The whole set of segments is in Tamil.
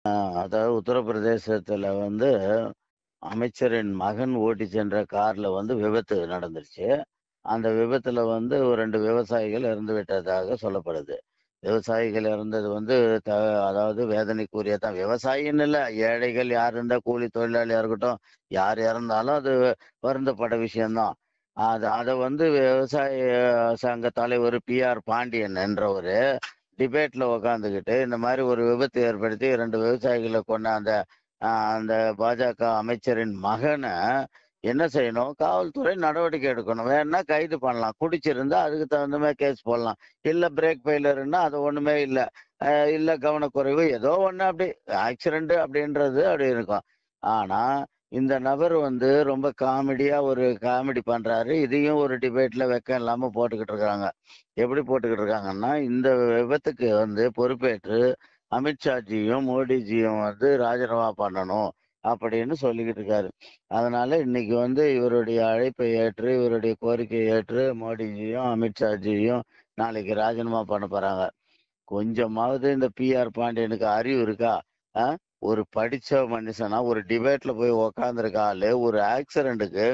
அதாவது உத்தரப்பிரதேசத்துல வந்து அமைச்சரின் மகன் ஓட்டி சென்ற கார்ல வந்து விபத்து நடந்துருச்சு அந்த விபத்துல வந்து ஒரு ரெண்டு விவசாயிகள் இறந்து விட்டதாக சொல்லப்படுது விவசாயிகள் இறந்தது வந்து த அதாவது வேதனைக்குரியதான் விவசாயின்னு இல்லை ஏழைகள் யார் இருந்தா கூலி தொழிலாளியா இருக்கட்டும் யார் இறந்தாலும் அது வருந்தப்பட்ட விஷயம்தான் அது அதை வந்து விவசாய சங்க தலைவர் பி ஆர் பாண்டியன் என்றவர் டிபேட்ல உக்காந்துக்கிட்டு இந்த மாதிரி ஒரு விபத்து ஏற்படுத்தி ரெண்டு விவசாயிகளை கொண்ட அந்த ஆஹ், அந்த பாஜக அமைச்சரின் மகனை என்ன செய்யணும் காவல்துறை நடவடிக்கை எடுக்கணும் வேணா கைது பண்ணலாம் குடிச்சிருந்தா அதுக்கு தகுந்த மாதிரி கேஸ் போடலாம் இல்ல பிரேக் ஃபெயிலர்னா அது ஒண்ணுமே இல்லை இல்ல கவனக்குறைவு ஏதோ ஒண்ணு அப்படி ஆக்சிடென்ட் அப்படின்றது அப்படி இருக்கும் ஆனா இந்த நபர் வந்து ரொம்ப காமெடியா ஒரு காமெடி பண்றாரு இதையும் ஒரு டிபேட்ல வெக்கம் இல்லாம போட்டுக்கிட்டு இருக்காங்க எப்படி போட்டுக்கிட்டு இருக்காங்கன்னா இந்த விபத்துக்கு வந்து பொறுப்பேற்று அமித்ஷாஜியும் மோடிஜியும் வந்து ராஜினாமா பண்ணணும் அப்படின்னு சொல்லிக்கிட்டு இருக்காரு அதனால இன்னைக்கு வந்து இவருடைய அழைப்பை ஏற்று இவருடைய கோரிக்கையை ஏற்று மோடிஜியும் அமித்ஷாஜியும் நாளைக்கு ராஜினாமா பண்ண போறாங்க கொஞ்சமாவது இந்த பிஆர் பாண்டியனுக்கு அறிவு இருக்கா ஆ? ஒரு படிச்ச மனுஷனா ஒரு டிபேட்ல போய் உக்காந்துருக்க ஆளு ஒரு ஆக்சிடென்ட்டுக்கு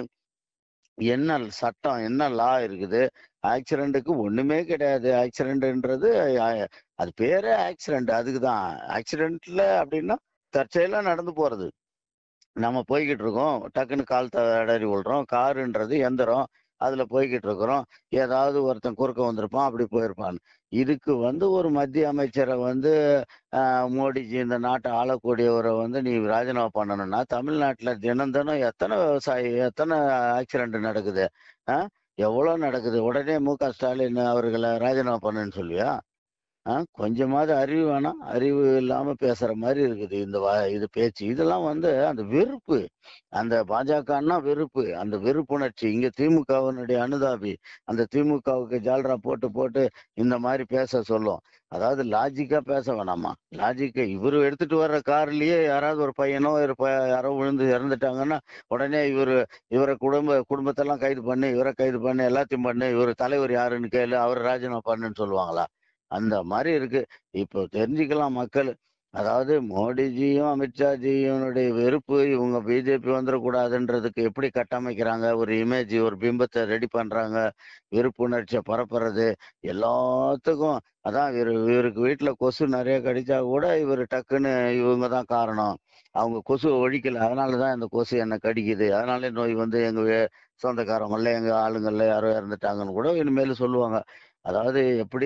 என்ன சட்டம் என்ன லா இருக்குது ஆக்சிடென்ட்டுக்கு ஒண்ணுமே கிடையாது ஆக்சிடென்ட்ன்றது அது பேரே ஆக்சிடென்ட் அதுக்கு தான் ஆக்சிடென்ட்ல அப்படின்னா தற்செயலா நடந்து போறது நம்ம போய்கிட்டு இருக்கோம் டக்குன்னு கால் தடறி விழுறோம் காருன்றது எந்திரம் அதுல போய்கிட்டு இருக்கிறோம் ஏதாவது ஒருத்தன் குறுக்க வந்திருப்பான் அப்படி போயிருப்பான் இதுக்கு வந்து ஒரு மத்திய அமைச்சரை வந்து ஆஹ், மோடிஜி இந்த நாட்டை ஆளக்கூடியவரை வந்து நீ ராஜினாமா பண்ணணும்னா தமிழ்நாட்டுல தினம் தினம் எத்தனை விவசாயி எத்தனை ஆக்சிடென்ட் நடக்குது ஆஹ் எவ்வளவு நடக்குது உடனே மு க ஸ்டாலின் அவர்களை ராஜினாமா பண்ணுன்னு சொல்லுவியா ஆ கொஞ்சமாவது அறிவு வேணாம் அறிவு இல்லாம பேசுற மாதிரி இருக்குது இந்த வா- இது பேச்சு இதெல்லாம் வந்து அந்த வெறுப்பு அந்த பாஜகன்னா வெறுப்பு அந்த வெறுப்புணர்ச்சி இங்க திமுகவினுடைய அனுதாபி அந்த திமுகவுக்கு ஜால்ரா போட்டு போட்டு இந்த மாதிரி பேச சொல்லும் அதாவது லாஜிக்கா பேச வேணாமா லாஜிக்கா இவரு எடுத்துட்டு வர்ற கார்லயே யாராவது ஒரு பையனோ ஒரு ப- யாரோ விழுந்து இறந்துட்டாங்கன்னா உடனே இவரு இவரை குடும்ப குடும்பத்தெல்லாம் கைது பண்ணி இவரை கைது பண்ணி எல்லாத்தையும் பண்ணி இவர் தலைவர் யாருன்னு கேளு அவர் ராஜினாமா பண்ணுன்னு சொல்லுவாங்களா அந்த மாதிரி இருக்கு இப்போ தெரிஞ்சுக்கலாம் மக்கள் அதாவது மோடிஜியும் அமித்ஷாஜியுடைய வெறுப்பு இவங்க பிஜேபி வந்துடக்கூடாதுன்றதுக்கு எப்படி கட்டமைக்கிறாங்க ஒரு இமேஜ் ஒரு பிம்பத்தை ரெடி பண்றாங்க வெறுப்புணர்ச்சியை பரப்புறது எல்லாத்துக்கும் அதான் இவரு இவருக்கு வீட்டுல கொசு நிறைய கடிச்சா கூட இவர் டக்குன்னு இவங்க தான் காரணம் அவங்க கொசு ஒழிக்கல அதனாலதான் இந்த கொசு என்ன கடிக்குது அதனால நோய் வந்து எங்க வே- சொந்தக்காரங்கள்ல எங்க ஆளுங்கள்ல யாரோ இறந்துட்டாங்கன்னு கூட இனிமேல் சொல்லுவாங்க அதாவது எப்படி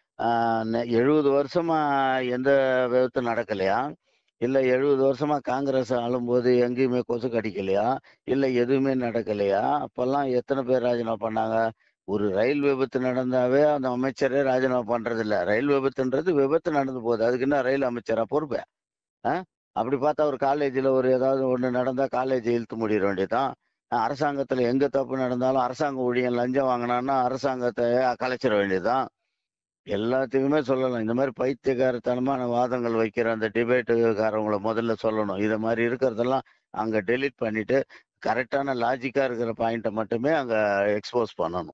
எழுபது வருஷமா எந்த விபத்து நடக்கலையா இல்ல எழுபது வருஷமா காங்கிரஸ் ஆளும்போது எங்கேயுமே கொசு கடிக்கலையா இல்ல எதுவுமே நடக்கலையா அப்பெல்லாம் எத்தனை பேர் ராஜினாமா பண்ணாங்க ஒரு ரயில் விபத்து நடந்தாவே அந்த அமைச்சரே ராஜினாமா பண்றது இல்ல ரயில் விபத்துன்றது விபத்து நடந்து போகுது அதுக்கு என்ன ரயில் அமைச்சரா பொறுப்பு ஆ? அப்படி பார்த்தா ஒரு காலேஜில் ஒரு ஏதாவது ஒன்று நடந்தா காலேஜை இழுத்து முடிட வேண்டியதுதான் அரசாங்கத்துல எங்க தப்பு நடந்தாலும் அரசாங்க ஊழியன் லஞ்சம் வாங்கினான்னா அரசாங்கத்தை கலைச்சிட வேண்டியதுதான் எல்லாத்துக்குமே சொல்லலாம் இந்த மாதிரி பைத்தியக்காரத்தனமான வாதங்கள் வைக்கிற அந்த டிபேட்டுக்காரவங்கள முதல்ல சொல்லணும் இதை மாதிரி இருக்கிறதெல்லாம் அங்க டெலீட் பண்ணிட்டு கரெக்டான லாஜிக்கா இருக்கிற பாயிண்ட்டை மட்டுமே அங்க எக்ஸ்போஸ் பண்ணணும்